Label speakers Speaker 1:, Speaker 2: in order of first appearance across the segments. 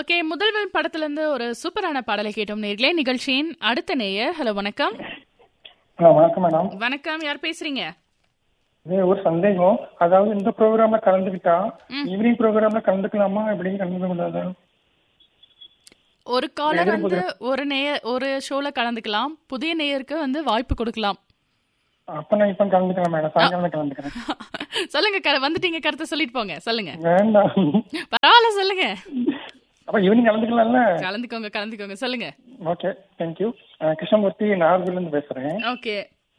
Speaker 1: Okay முதல்வன் படத்துல இருந்து ஒரு சூப்பரான பாடலை கேட்டோம் நேர்களே நிகழ்ச்சியின் அடுத்த நேயர் ஹலோ வணக்கம்
Speaker 2: ஹலோ வணக்கம் மேடம்
Speaker 1: வணக்கம் யார் பேசுறீங்க
Speaker 2: இது ஒரு சந்தேகம் அதாவது இந்த ப்ரோக்ராம்ல கலந்துக்கிட்டா ஈவினிங் ப்ரோக்ராம்ல கலந்துக்கலாமா எப்படி கலந்துக்க கூடாது
Speaker 1: ஒரு காலர் வந்து ஒரு நேயர் ஒரு ஷோல கலந்துக்கலாம் புதிய நேயருக்கு வந்து வாய்ப்பு கொடுக்கலாம்
Speaker 2: அப்ப நான் இப்ப கலந்துக்கலாம் மேடம் சாயங்காலம் கலந்துக்கிறேன்
Speaker 1: சொல்லுங்க க- வந்துட்டீங்க கருத்தை சொல்லிட்டு போங்க சொல்லுங்க
Speaker 2: வேண்டாம்
Speaker 1: பரவாயில்ல சொல்லுங்க
Speaker 2: அப்ப ஈவினிங் கலந்துக்கலாம்ல
Speaker 1: கலந்துக்கோங்க கலந்துக்கோங்க சொல்லுங்க
Speaker 2: ஓகே தேங்க்யூ கிருஷ்ணமூர்த்தி நாகர்கோவில்ல இருந்து பேசுறேன்
Speaker 1: ஓகே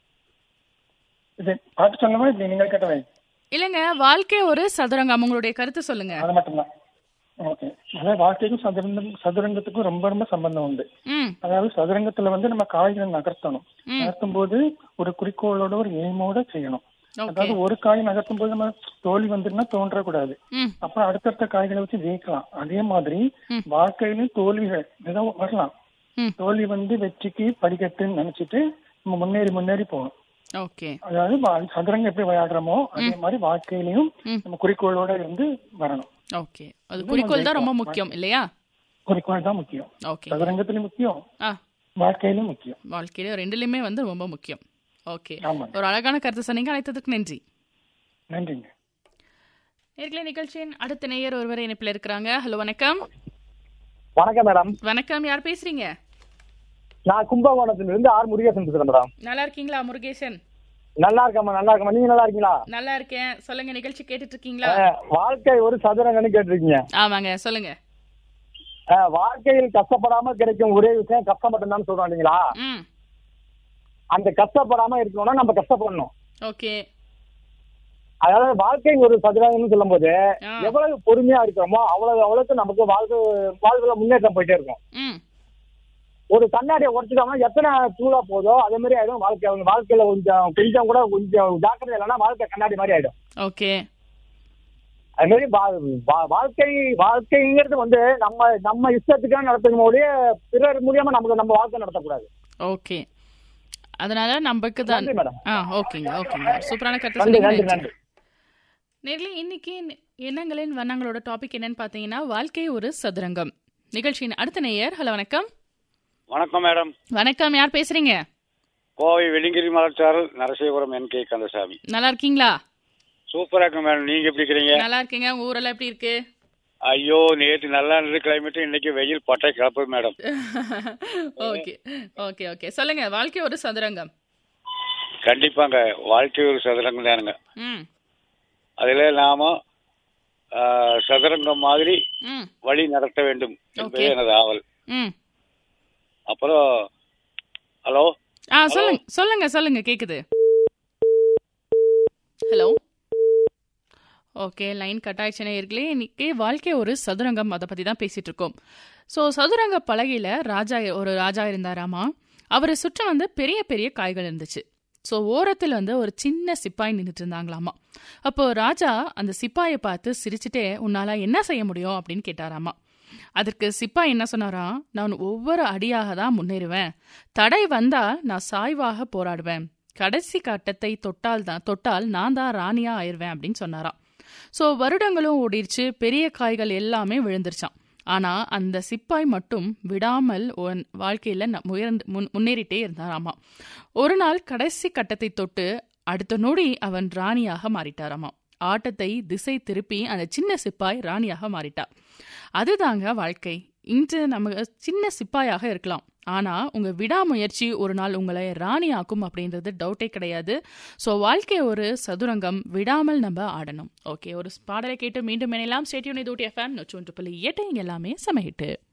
Speaker 2: இது பாட்டு சொல்லணுமா இப்படி நீங்கள் கேட்டவை
Speaker 1: இல்லங்க வாழ்க்கை ஒரு சதுரங்கம் உங்களுடைய கருத்து சொல்லுங்க
Speaker 2: அது மட்டும்தான் ஓகே அதாவது வாழ்க்கைக்கும் சதுரங்கம் சதுரங்கத்துக்கும் ரொம்ப ரொம்ப சம்பந்தம் உண்டு
Speaker 1: ம்
Speaker 2: அதாவது சதுரங்கத்துல வந்து நம்ம காய்களை நகர்த்தணும்
Speaker 1: ம்.
Speaker 2: நகர்த்தும் போது ஒரு குறிக்கோளோட ஒரு எய்மோட செய்யணும்
Speaker 1: ஓகே
Speaker 2: அதாவது ஒரு காய் நகர்த்தும் போது நம்ம தோல்வி வந்துருன்னா தோன்றக்கூடாது
Speaker 1: ம்
Speaker 2: அப்புறம் அடுத்தடுத்த காய்களை வச்சு ஜெயிக்கலாம் அதே மாதிரி
Speaker 1: ம்.
Speaker 2: வாழ்க்கையிலும் தோல்விகள் ஏதோ வரலாம்
Speaker 1: ம்
Speaker 2: தோல்வி வந்து வெற்றிக்கு படிக்கட்டுன்னு நினைச்சிட்டு நம்ம முன்னேறி முன்னேறி போகணும்
Speaker 1: ஓகே
Speaker 2: அதாவது வா- சதுரங்கம் எப்படி விளையாடுறோமோ அதே மாதிரி வாழ்க்கையிலையும்
Speaker 1: ம்.
Speaker 2: நம்ம குறிக்கோளோட இருந்து வரணும்
Speaker 1: ஓகே அது குறிக்கோள் தான் ரொம்ப முக்கியம் இல்லையா
Speaker 2: குறிக்கோள் தான் முக்கியம்
Speaker 1: ஓகே
Speaker 2: சதுரங்கத்திலும் முக்கியம்
Speaker 1: ஆ
Speaker 2: வாழ்க்கையிலும் முக்கியம்
Speaker 1: வாழ்க்கையில ரெண்டுலயுமே வந்து ரொம்ப முக்கியம் ஓகே
Speaker 2: ஆமா
Speaker 1: ஒரு அழகான கருத்து சொன்னீங்க அழைத்ததுக்கு நன்றி
Speaker 2: நன்றிங்க
Speaker 1: நேர்களை நிகழ்ச்சியின் அடுத்த நேயர் ஒருவர் இணைப்பில் இருக்கிறாங்க ஹலோ வணக்கம்
Speaker 3: வணக்கம் மேடம்
Speaker 1: வணக்கம் யார் பேசுறீங்க
Speaker 3: நான் கும்பகோணத்திலிருந்து ஆர் முருகேசன் பேசுறேன் மேடம்
Speaker 1: நல்லா இருக்கீங்களா முருகேசன்
Speaker 3: நல்லா இருக்கேம்மா நல்லா இருக்கம்மா நீங்க நல்லா இருக்கீங்களா
Speaker 1: நல்லா இருக்கேன் சொல்லுங்க நிகழ்ச்சி கேட்டுட்டு இருக்கீங்களா
Speaker 3: அஹ், வாழ்க்கை ஒரு சதுரங்கன்னு கேட்டிருக்கீங்க
Speaker 1: ஆமாங்க சொல்லுங்க
Speaker 3: அஹ், வாழ்க்கையில் கஷ்டப்படாம கிடைக்கும் ஒரே விஷயம் கஷ்டம் மட்டும்தான் சொல்றோம் இல்லைங்களா
Speaker 1: ம்
Speaker 3: அந்த கஷ்டப்படாம இருக்கணும்னா நம்ம கஷ்டப்படணும்
Speaker 1: ஓகே
Speaker 3: அதாவது வாழ்க்கை ஒரு சதுரங்கம்னு சொல்லும்போது
Speaker 1: ஆ.
Speaker 3: எவ்வளவு பொறுமையா இருக்கிறோமோ அவ்வளவு அவ்வளவுக்கு நமக்கு வாழ்க்கை வாழ்க்கையில முன்னேற்றம் போயிட்டே இருக்கும்
Speaker 1: ம்
Speaker 3: ஒரு கண்ணாடியை உடச்சிட்டோம்னா எத்தனை தூளா போதோ அதே மாதிரி ஆயிடும் வாழ்க்கை அவங்க வாழ்க்கையில கொஞ்சம் கொஞ்சம் கூட கொஞ்சம் ஜாக்கிரதை இல்லைன்னா வாழ்க்கை கண்ணாடி மாதிரி ஆயிடும்
Speaker 1: ஓகே
Speaker 3: அது மாதிரி வா- வா- வாழ்க்கை வாழ்க்கைங்கிறது வந்து நம்ம நம்ம இஷ்டத்துக்காக நடத்தணும் ஒழிய பிறர் மூலியமா நமக்கு நம்ம வாழ்க்கை நடத்தக்கூடாது
Speaker 1: ஓகே அதனால நமக்கு தான்
Speaker 3: நன்றி மேடம்
Speaker 1: ஆ ஓகேங்க ஓகேங்க சூப்பரான கருத்து
Speaker 3: நன்றி
Speaker 1: சொன்னீங்க
Speaker 3: நன்றி
Speaker 1: நன்றி.
Speaker 3: நன்றி
Speaker 1: நேர்ல இன்னைக்கு எண்ணங்களின் வண்ணங்களோட டாபிக் என்னன்னு பார்த்தீங்கன்னா வாழ்க்கை ஒரு சதுரங்கம் நிகழ்ச்சியின் அடுத்த நேயர் ஹலோ வணக்கம்
Speaker 4: வணக்கம் மேடம்
Speaker 1: வணக்கம் யார் பேசுறீங்க
Speaker 4: கோவை வெள்ளிங்கிரி மலச்சாரல் நரசிபுரம் என் கே கந்தசாமி
Speaker 1: நல்லா இருக்கீங்களா
Speaker 4: சூப்பரா இருக்கு மேடம் நீங்க எப்படி இருக்கிறீங்க
Speaker 1: நல்லா இருக்கீங்க உங்க ஊரெல்லாம் எப்படி இருக்கு
Speaker 4: ஐயோ நேற்று நல்லா இருந்தது கிளைமேட் இன்னைக்கு வெயில் பட்டை கிளப்புது மேடம்
Speaker 1: ஓகே ஓகே ஓகே சொல்லுங்க வாழ்க்கை ஒரு சதுரங்கம்
Speaker 4: கண்டிப்பாங்க வாழ்க்கை ஒரு சதுரங்கம் தானுங்க
Speaker 1: ம்
Speaker 4: அதில் நாம ஆ, சதுரங்கம் மாதிரி
Speaker 1: ம்
Speaker 4: வழி நடத்த வேண்டும் என்பது
Speaker 1: Okay.
Speaker 4: எனது ஆவல்
Speaker 1: ம்
Speaker 4: அப்புறம் ஹலோ
Speaker 1: ஆ சொல்லுங்க சொல்லுங்க சொல்லுங்க கேக்குது ஹலோ ஓகே லைன் கட் ஆயிடுச்சு நேயர்களே இன்னைக்கு வாழ்க்கை ஒரு சதுரங்கம் அதை பத்தி தான் பேசிட்டு இருக்கோம் ஸோ சதுரங்க பலகையில ராஜா ஒரு ராஜா இருந்தாராமா அவரை சுற்றி வந்து பெரிய பெரிய காய்கள் இருந்துச்சு ஸோ ஓரத்தில் வந்து ஒரு சின்ன சிப்பாய் நின்றுட்டு இருந்தாங்களாமா அப்போ ராஜா அந்த சிப்பாயை பார்த்து சிரிச்சுட்டே உன்னால என்ன செய்ய முடியும் அப்படின்னு கேட்டாராமா அதற்கு சிப்பாய் என்ன சொன்னாராம் நான் ஒவ்வொரு அடியாக தான் முன்னேறுவேன் தடை வந்தா நான் சாய்வாக போராடுவேன் கடைசி கட்டத்தை தொட்டால் தான் தொட்டால் நான் தான் ராணியா ஆயிருவேன் அப்படின்னு சொன்னாராம் ஸோ வருடங்களும் ஓடிடுச்சு பெரிய காய்கள் எல்லாமே விழுந்துருச்சான் ஆனா அந்த சிப்பாய் மட்டும் விடாமல் ஒன்- வாழ்க்கையில ந- உயர்ந்து முன்- முன்னேறிட்டே இருந்தாராமா ஒரு நாள் கடைசி கட்டத்தை தொட்டு அடுத்த நொடி அவன் ராணியாக மாறிட்டாராமா ஆட்டத்தை திசை திருப்பி அந்த சின்ன சிப்பாய் ராணியாக மாறிட்டா அதுதாங்க வாழ்க்கை இன்று நம்ம சின்ன சிப்பாயாக இருக்கலாம் ஆனா உங்க விடாமுயற்சி ஒரு நாள் உங்களை ராணியாக்கும் அப்படின்றது டவுட்டே கிடையாது ஸோ வாழ்க்கை ஒரு சதுரங்கம் விடாமல் நம்ம ஆடணும் ஓகே ஒரு பாடலை கேட்டு மீண்டும் இணையலாம் ஸ்டேட்யூன் இது எஃப்எம் நூற்றி ஒன்று புள்ளி எட்டு இங்க எல்லாமே சமஹிட்டு